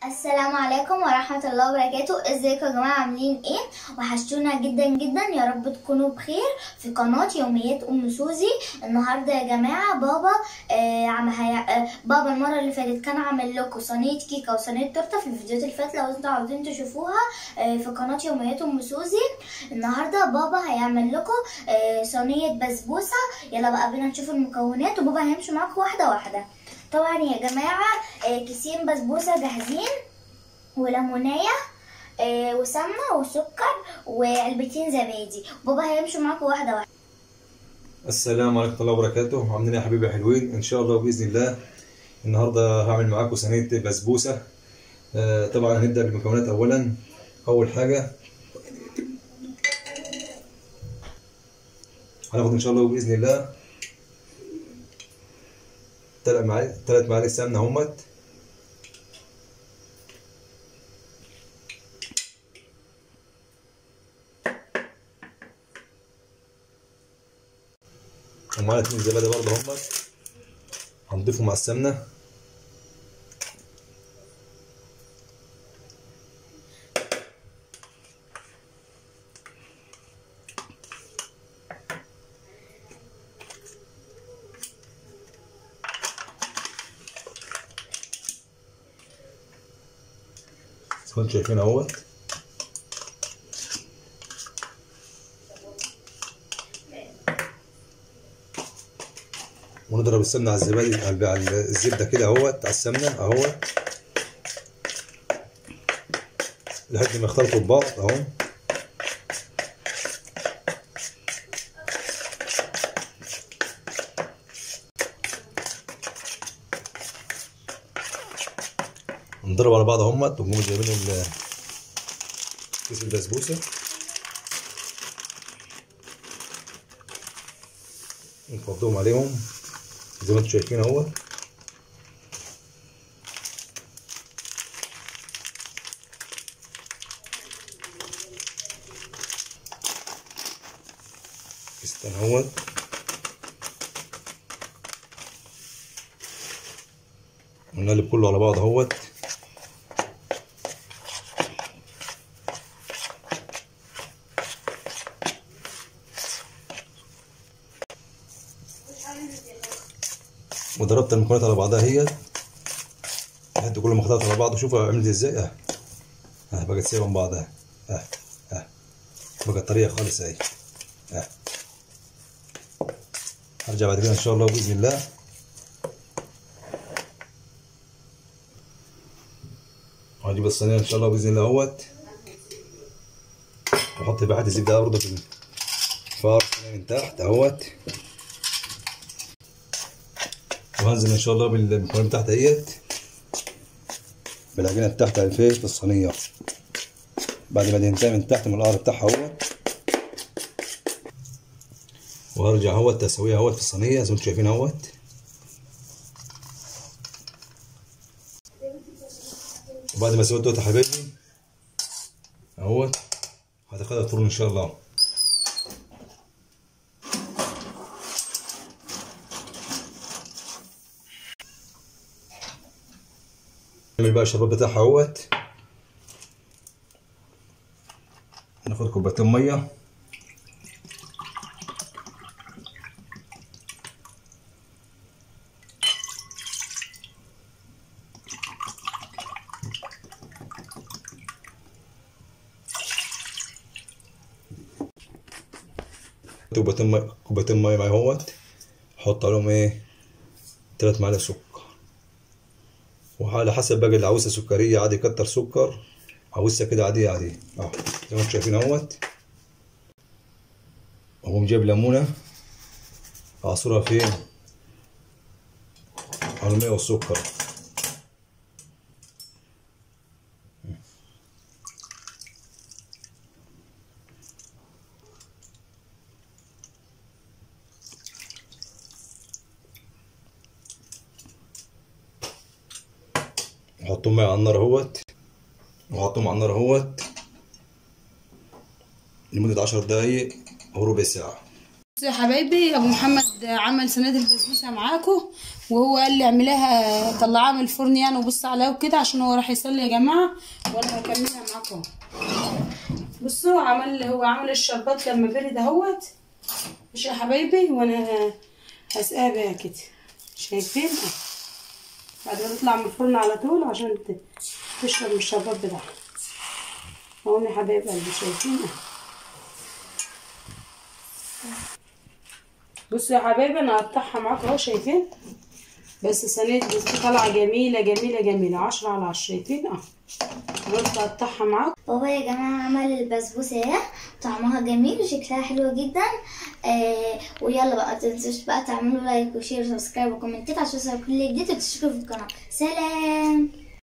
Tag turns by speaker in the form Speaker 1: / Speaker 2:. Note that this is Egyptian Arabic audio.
Speaker 1: السلام عليكم ورحمة الله وبركاته ازيكم يا جماعة عاملين ايه وحشتونا جدا جدا يا رب تكونوا بخير في قناة يوميات ام سوزي النهاردة يا جماعة بابا آه عم هي... آه بابا المرة اللي فاتت كان عامل لكم صينية كيكة وصينية تورتة في الفيديوهات اللي فاتت لو انتوا عاوزين تشوفوها آه في قناة يوميات ام سوزي النهاردة بابا هيعمل لكم آه صينية بسبوسة يلا بقى بينا نشوف المكونات وبابا هيمشي معاكم واحدة واحدة طبعا يا جماعة آه، كيسين بسبوسة جاهزين وليمونية آه، وسمنة وسكر وعلبتين زبادي بابا هيمشوا معاكم واحدة واحدة
Speaker 2: السلام عليكم ورحمة الله وبركاته عاملين ايه يا حبيبي يا حلوين ان شاء الله باذن الله النهارده هعمل معاكم صينيه بسبوسه آه طبعا هنبدا بالمكونات اولا اول حاجه هناخد ان شاء الله باذن الله تلات معالق تلات معالق سمنه همت ومعانا اتنين زبادي برضه همت هنضيفهم مع السمنه زي ما انتم شايفين اهوت ونضرب السمنه على الزبادي على على الزبده كده اهوت على السمنه اهوت لحد ما يختلطوا ببعض اهو نضرب على بعض اهمت ونقوم جايبين ال- كيس البسبوسه نفضهم عليهم زي ما انتم شايفين اهو كيس اهوت ونقلب كله على بعض اهوت وضربت المكونات على بعضها هي لحد كل ما خلطت على بعض شوفوا عملت ازاي اه اه بقت سايبه من بعضها اه اه بقت طريه خالص اهي اه هرجع بعد كده ان شاء الله باذن الله وهجيب الصينيه ان شاء الله باذن الله اهوت واحط بقى حته زبده برضه في الفار من تحت اهوت وهنزل ان شاء الله بالمكونات بتاعتي اهيت بالعجينه بتاعتي في في الصينيه بعد ما دهنتها من تحت من القعر بتاعها اهوت وهرجع اهوت اسويها اهوت في الصينيه زي ما انتم شايفين اهوت وبعد ما سويت دوت يا حبايبي اهوت هتاخدها الفرن ان شاء الله نعمل بقى الشربات بتاعها اهوت ناخد كوبايتين ميه كوبايتين ميه كوبايتين ميه معايا اهوت احط عليهم ايه تلات معالق سكر وعلى حسب بقى اللي عاوزها سكريه عادي كتر سكر عاوزها كده عاديه عاديه اهو زي ما انتم شايفين اهوت اقوم جايب ليمونه اعصرها فين على الميه والسكر نحطهم على النار اهوت وحطهم على النار اهوت لمدة عشر دقايق أو ربع ساعة
Speaker 3: بصوا يا حبايبي ابو محمد عمل صينيه البسبوسه معاكم وهو قال لي اعمليها طلعها من الفرن يعني وبص عليها وكده عشان هو راح يصلي يا جماعه وانا هكملها معاكم بصوا عمل هو عمل الشربات لما برد اهوت مش يا حبايبي وانا هسقيها بيها كده شايفين بعد ما تطلع من الفرن على طول عشان ت- تشرب من الشربات بتاعها اهو يا حبايب قلبي شايفين بصوا يا حبايبي انا هقطعها معاكم اهو شايفين بس صينيه بس طالعه جميله جميله جميله عشرة على عشرة شايفين اه قلت اقطعها معاكم
Speaker 1: بابا يا جماعة عمل البسبوسة اهي طعمها جميل وشكلها حلو جدا آه ويلا بقى متنسوش بقى تعملوا لايك وشير وسبسكرايب وكومنتات عشان توصلوا كل جديد وتشتركوا في القناة سلام